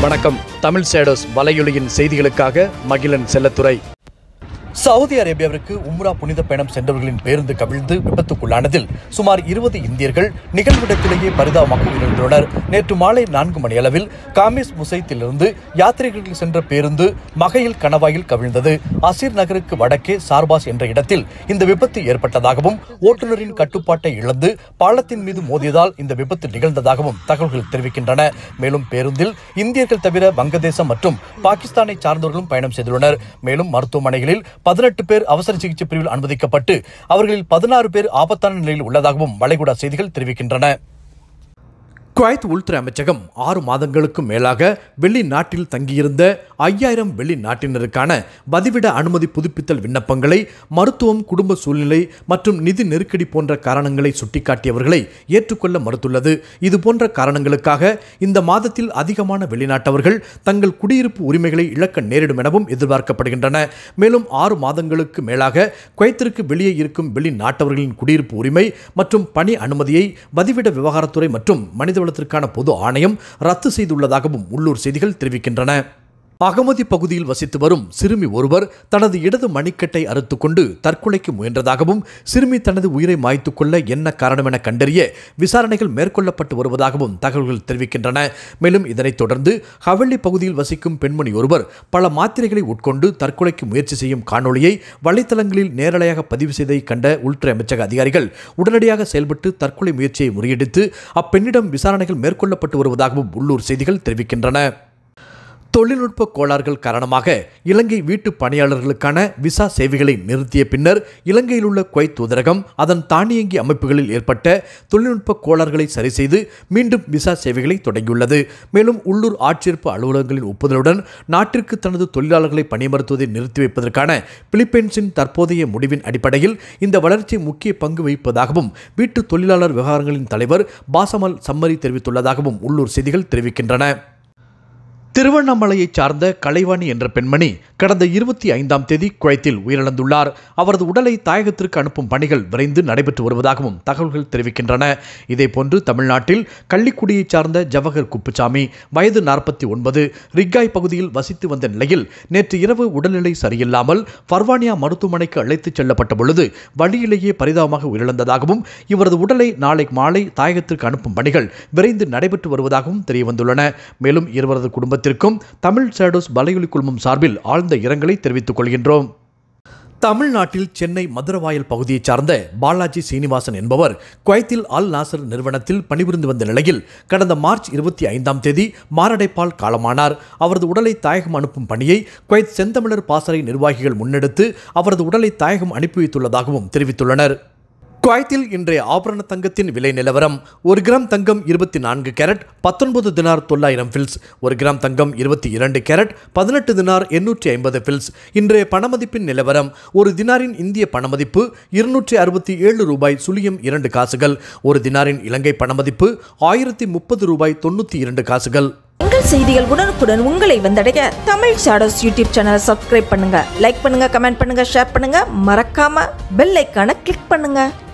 வணக்கம் தமிழ் சேடோஸ் வலையொலியின் செய்திகளுக்காக மகிழன் செல்லத்துறை சவுதி அரேபியாவிற்கு உம்ரா புனித பயணம் சென்றவர்களின் பேருந்து கவிழ்ந்து விபத்துக்குள்ளானதில் சுமார் இருபது இந்தியர்கள் நிகழ்விடத்திலேயே பரிதாபமாக உயிரிழந்துள்ளனர் நேற்று மாலை நான்கு மணியளவில் காமிஸ் முசைத்திலிருந்து யாத்ரீகர்கள் சென்ற பேருந்து மகையில் கணவாயில் கவிழ்ந்தது அசீர் நகருக்கு வடக்கே சார்பாஸ் என்ற இடத்தில் இந்த விபத்து ஏற்பட்டதாகவும் ஓட்டுநரின் கட்டுப்பாட்டை இழந்து பாலத்தின் மீது மோதியதால் இந்த விபத்து நிகழ்ந்ததாகவும் தகவல்கள் தெரிவிக்கின்றன மேலும் பேருந்தில் இந்தியர்கள் தவிர வங்கதேசம் மற்றும் பாகிஸ்தானை சார்ந்தவர்களும் பயணம் செய்துள்ளனர் மேலும் மருத்துவமனைகளில் பதினெட்டு பேர் அவசர சிகிச்சை பிரிவில் அனுமதிக்கப்பட்டு அவர்களில் பதினாறு பேர் ஆபத்தான நிலையில் உள்ளதாகவும் வளைகுடா செய்திகள் தெரிவிக்கின்றன குவைத் உள்துறை அமைச்சகம் ஆறு மாதங்களுக்கும் மேலாக வெள்ளி நாட்டில் தங்கியிருந்த ஐயாயிரம் வெள்ளி நாட்டினருக்கான வதிவிட அனுமதி புதுப்பித்தல் விண்ணப்பங்களை மருத்துவம் குடும்ப சூழ்நிலை மற்றும் நிதி நெருக்கடி போன்ற காரணங்களை சுட்டிக்காட்டியவர்களை ஏற்றுக்கொள்ள மறுத்துள்ளது இது போன்ற காரணங்களுக்காக இந்த மாதத்தில் அதிகமான வெளிநாட்டவர்கள் தங்கள் குடியிருப்பு உரிமைகளை இழக்க நேரிடும் எனவும் எதிர்பார்க்கப்படுகின்றன மேலும் ஆறு மாதங்களுக்கு மேலாக குவைத்திற்கு வெளியே இருக்கும் வெளிநாட்டவர்களின் குடியிருப்பு உரிமை மற்றும் பணி அனுமதியை வதிவிட விவகாரத்துறை மற்றும் மனிதவளத்திற்கான பொது ஆணையம் ரத்து செய்துள்ளதாகவும் உள்ளூர் செய்திகள் தெரிவிக்கின்றன அகமதி பகுதியில் வசித்து வரும் சிறுமி ஒருவர் தனது இடது மணிக்கட்டை அறுத்துக்கொண்டு தற்கொலைக்கு முயன்றதாகவும் சிறுமி தனது உயிரை மாய்த்துக் கொள்ள என்ன காரணம் என கண்டறிய விசாரணைகள் மேற்கொள்ளப்பட்டு வருவதாகவும் தகவல்கள் தெரிவிக்கின்றன மேலும் இதனைத் தொடர்ந்து ஹவள்ளி பகுதியில் வசிக்கும் பெண்மணி ஒருவர் பல மாத்திரைகளை உட்கொண்டு தற்கொலைக்கு முயற்சி செய்யும் காணொளியை வலைத்தளங்களில் நேரலையாக பதிவு செய்ததை கண்ட உள்துறை அமைச்சக அதிகாரிகள் உடனடியாக செயல்பட்டு தற்கொலை முயற்சியை முறியடித்து அப்பெண்ணிடம் விசாரணைகள் மேற்கொள்ளப்பட்டு வருவதாகவும் உள்ளூர் செய்திகள் தெரிவிக்கின்றன தொழில்நுட்ப கோளாறுகள் காரணமாக இலங்கை வீட்டு பணியாளர்களுக்கான விசா சேவைகளை நிறுத்திய பின்னர் இலங்கையில் உள்ள குவைத் தூதரகம் அதன் தானியங்கி அமைப்புகளில் ஏற்பட்ட தொழில்நுட்ப கோளாறுகளை சரி செய்து மீண்டும் விசா சேவைகளை தொடங்கியுள்ளது மேலும் உள்ளூர் ஆட்சேர்ப்பு அலுவலகங்களின் ஒப்புதலுடன் நாட்டிற்கு தனது தொழிலாளர்களை பணியமர்த்துவதை நிறுத்தி வைப்பதற்கான பிலிப்பைன்ஸின் தற்போதைய முடிவின் அடிப்படையில் இந்த வளர்ச்சி முக்கிய பங்கு வகிப்பதாகவும் வீட்டு தொழிலாளர் விவகாரங்களின் தலைவர் பாசமல் சம்மரி தெரிவித்துள்ளதாகவும் உள்ளூர் செய்திகள் தெரிவிக்கின்றன திருவண்ணாமலையைச் சார்ந்த கலைவாணி என்ற பெண்மணி கடந்த இருபத்தி ஐந்தாம் தேதி குவைத்தில் உயிரிழந்துள்ளார் அவரது உடலை தாயகத்திற்கு அனுப்பும் பணிகள் விரைந்து நடைபெற்று வருவதாகவும் தகவல்கள் தெரிவிக்கின்றன இதேபோன்று தமிழ்நாட்டில் கள்ளிக்குடியைச் சார்ந்த ஜவஹர் குப்புசாமி வயது நாற்பத்தி ஒன்பது ரிக்காய் பகுதியில் வசித்து வந்த நிலையில் நேற்று இரவு உடல்நிலை சரியில்லாமல் பர்வானியா மருத்துவமனைக்கு அழைத்துச் செல்லப்பட்ட பொழுது வழியிலேயே பரிதாபமாக உயிரிழந்ததாகவும் இவரது உடலை நாளை மாலை தாயகத்திற்கு அனுப்பும் பணிகள் விரைந்து நடைபெற்று வருவதாகவும் தெரியவந்துள்ளன மேலும் இருவரது குடும்பத்திற்கும் தமிழ் சேடோஸ் வலையொலி குழுமம் சார்பில் ஆழ்ந்த இரங்கலை தெரிவித்துக் கொள்கின்றோம் தமிழ்நாட்டில் சென்னை மதுரவாயல் பகுதியைச் சார்ந்த பாலாஜி சீனிவாசன் என்பவர் குவைத்தில் அல் நாசர் நிறுவனத்தில் பணிபுரிந்து வந்த நிலையில் கடந்த மார்ச் இருபத்தி ஐந்தாம் தேதி மாரடைப்பால் காலமானார் அவரது உடலை தாயகம் அனுப்பும் பணியை குவைத் செந்தமிழர் பாசறை நிர்வாகிகள் முன்னெடுத்து அவரது உடலை தாயகம் அனுப்பி வைத்துள்ளதாகவும் தெரிவித்துள்ளனர் குவைத்தில் இன்றைய ஆபரண தங்கத்தின் விலை நிலவரம் ஒரு கிராம் தங்கம் இருபத்தி நான்கு கேரட் பத்தொன்பது தினார் தொள்ளாயிரம் ஃபில்ஸ் ஒரு கிராம் தங்கம் இருபத்தி இரண்டு கேரட் பதினெட்டு தினார் எண்ணூற்றி ஐம்பது ஃபில்ஸ் இன்றைய பணமதிப்பின் நிலவரம் ஒரு தினாரின் இந்திய பணமதிப்பு இருநூற்றி அறுபத்தி ஏழு ரூபாய் சுழியம் இரண்டு காசுகள் ஒரு தினாரின் இலங்கை பணமதிப்பு ஆயிரத்தி முப்பது ரூபாய் தொண்ணூற்றி இரண்டு காசுகள் உங்கள் செய்திகள் உடனுக்குடன் உங்களை வந்தடைய தமிழ் ஷாடோஸ் யூடியூப் சேனலை சப்ஸ்கிரைப் பண்ணுங்க லைக் பண்ணுங்க கமெண்ட் பண்ணுங்க ஷேர் பண்ணுங்க மறக்காம பெல் ஐக்கான கிளிக் பண்ணுங்க